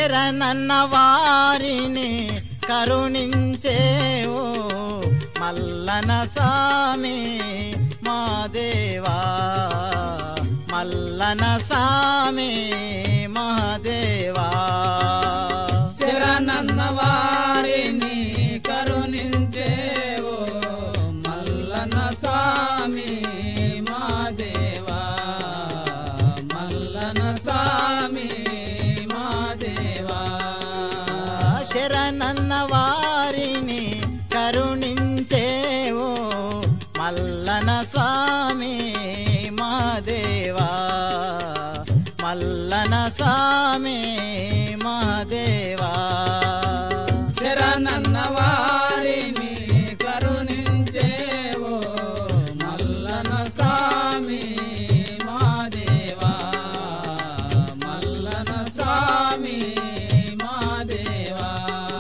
శరణన్న వారిని కరుణించేవో మల్లన స్వామి మా దేవా మల్లన స్వామి మహాదేవా శరణన్న వారిని కరుణించేవో మల్లన స్వామి మా దేవా మల్లన స్వామి మా దేవా శరణన్న వారిని కరుణించేవో మల్లన స్వామి మా దేవా మల్లన స్వామి మహాదేవా శరణన్న వారిని కరుణించేవో మల్లన స్వామి మా దేవా మల్లన స్వామి మా దేవా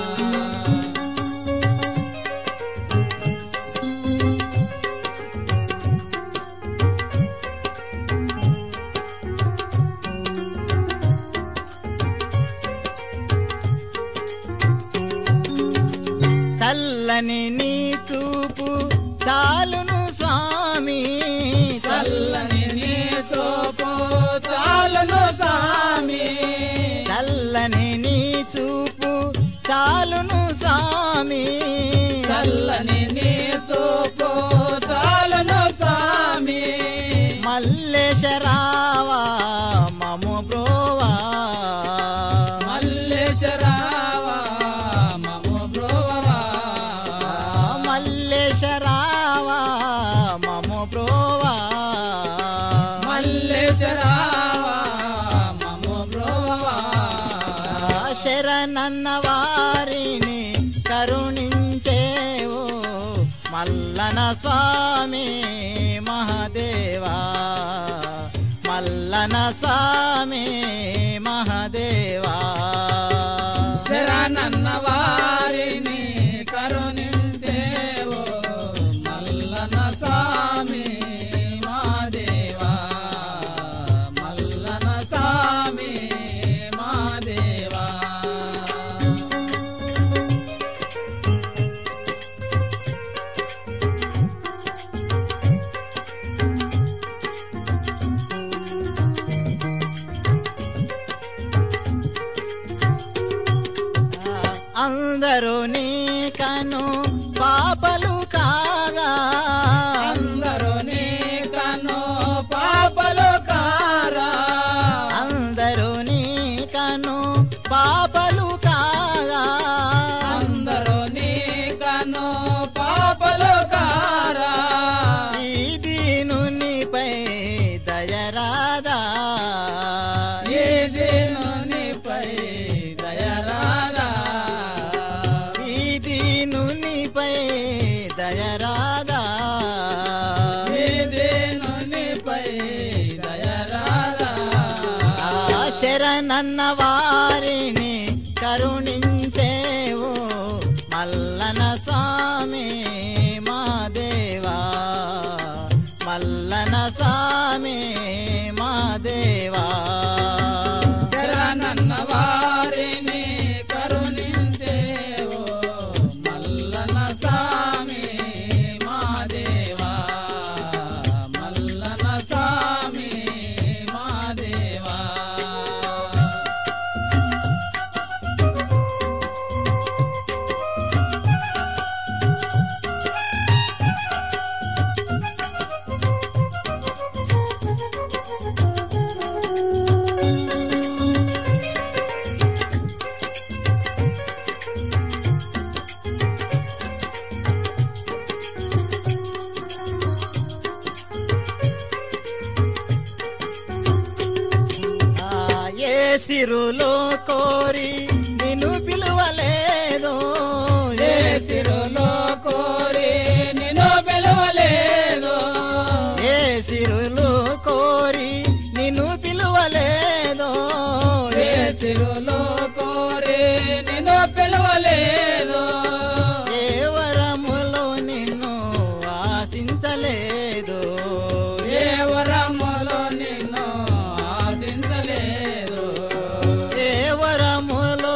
చల్లని నీ చూపు చాలును స్వామి చల్లని నీ సోపు చాలును స్వామి చల్లని నీ చూపు చాలును స్వామి చల్లని నీ సోపు చాలును స్వామి మల్లేశరావా మము బ్రోవా మల్లేశరావా మము బ్రోవా మల్లేశరావా మము బ్రోవా మల్లేశరావా మము బ్రోవా శరణన్న వారిని కరుణించేవో మల్లన స్వామి మహాదేవా మల్లన స్వామి మహాదేవా శరణన్న వారిని కరుణించేవో మల్లన స్వామి మా దేవా మల్లన స్వామి మా దేవా అందరూ నీ కను పాపలు కాగా అందరూ నీ కను పాపలు కారా అందరూ నీ కను పాపలు కాగా అందరూ నీ కను పాపలు కారా ఈ దీనునిపై దయరాదా ఈ దీనునిపై దయరారా ఈ దీనునిపై దయరాదా ఈ దీనునిపై దయరారా ఆ శరణన్న వారిని కరుణించేవో మల్లన స్వామి మా దేవా మల్లన స్వామి మా దేవా శరణన్న వారిని కరుణించేవో మల్లన స్వామి మా దేవా మల్లన స్వామి మా దేవా ఆ, ఏ సిరులో కోరి నిన్ను పిలువలేదో ఏ సిరులో కోరి నిన్ను పిలవలేదు ఏ సిరులో కోరి నిన్ను పిలువలేదో ఏ సిరులో కోరి నిన్ను పిలవలేదు ఏ వరములో నిన్ను ఆశించలేదు ఏ వరములో నిన్ను ఆశించలేదు ఏ వరములో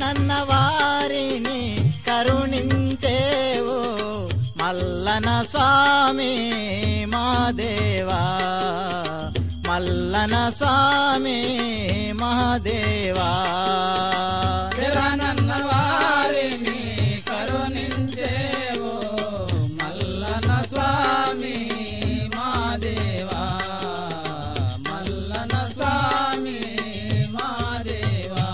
శరణన్న వారిని కరుణించేవు మల్లన స్వామి మా దేవా మల్లన స్వామి మహాదేవా శరణన్న వారిని కరుణించేవో మల్లన స్వామి మా దేవా మల్లన స్వామి మా దేవా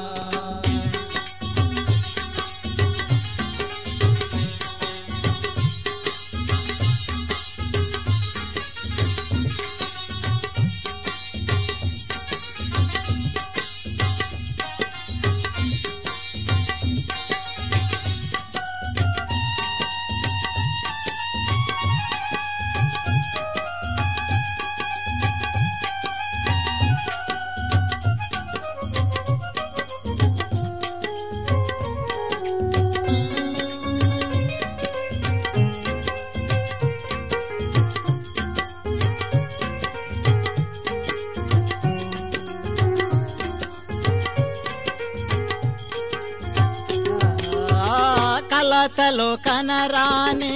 ఆ, కలతలు కనరాని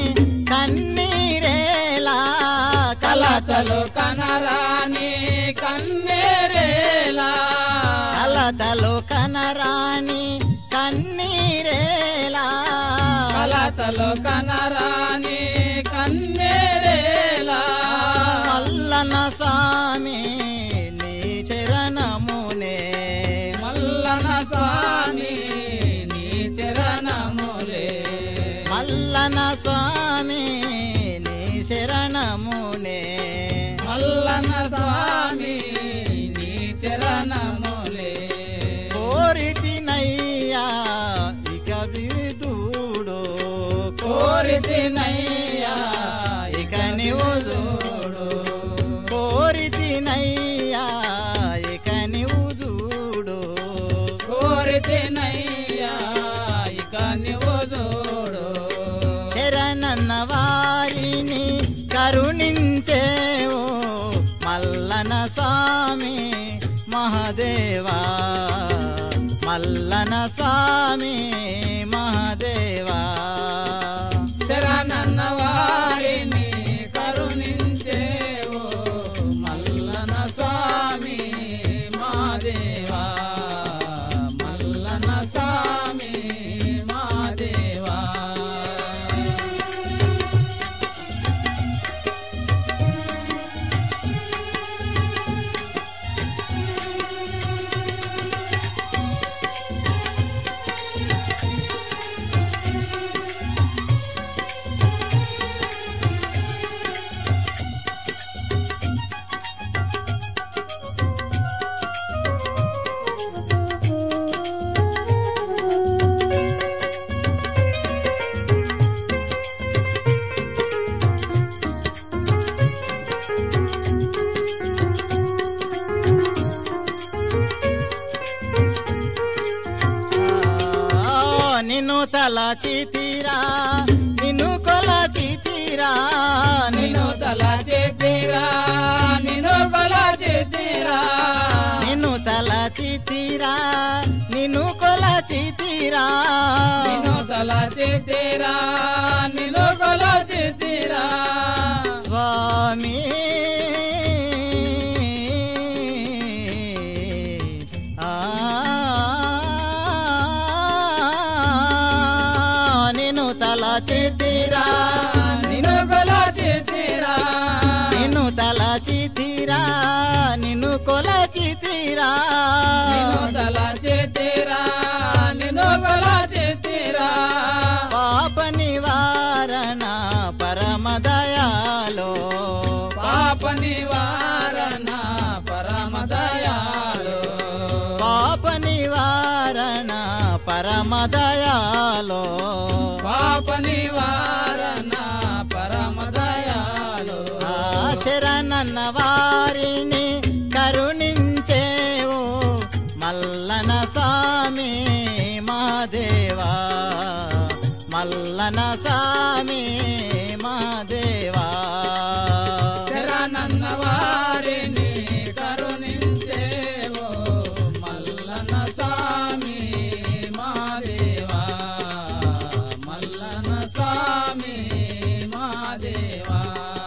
కన్నీరేలా కలతలు కనరాని కన్నేరేలా కలతలు కనరాని కన్నీరేలా కలతలు కనరాని కన్నేరేలా మల్లన స్వామి నీ చరణమునే మల్లన స్వామి నీ చరణములే మల్లన స్వామి నీ శరణమునే మల్లన స్వామి నీ చరణములే కోరితినయ్యా ఇక విదుడు కోరితినయ్యా ఇక నీవు చూడు కోరితినయ్యా ఇక నీవు చూడు కోరితినయ్యా ఇక నువ్వు చూడు శరణన్న వారిని కరుణించేవు మల్లన స్వామి మహాదేవా మల్లన స్వామి మహాదేవా శరణన్న వారిని కరుణించేవో మల్లన స్వామి మా దేవా మల్లన స్వామి మా దేవా ఆ, నిన్ను తలచితిరా నిన్ను కొలచితిరా నిన్ను తల చేతిరా నిన్ను కొల చేతిరా నిన్ను తలచితిరా నిన్ను కొలచితిరా నిన్ను తల చేతిరా నిన్ను కొల చేతిరా స్వామి ఆ నిన్ను తలచితిరా నిన్ను కొల చేతిరా నిన్ను తలచితిరా నిన్ను కొలచితిరా నిన్ను తల చేతిరా నిన్ను కొల చేతిరా పాప నివారణ పరమ దయాలో పాప నివారణ పరమ దయాలు పాప నివారణ పరమ దయాలో పాప నివారణ పరమ దయాలు ఆ శరణన్న వారిని కరుణించేవు మల్లన స్వామి మహాదేవా మల్లన స్వామి మహాదేవా శరణన్న వారిని కరుణించేవో మల్లన స్వామి మా దేవా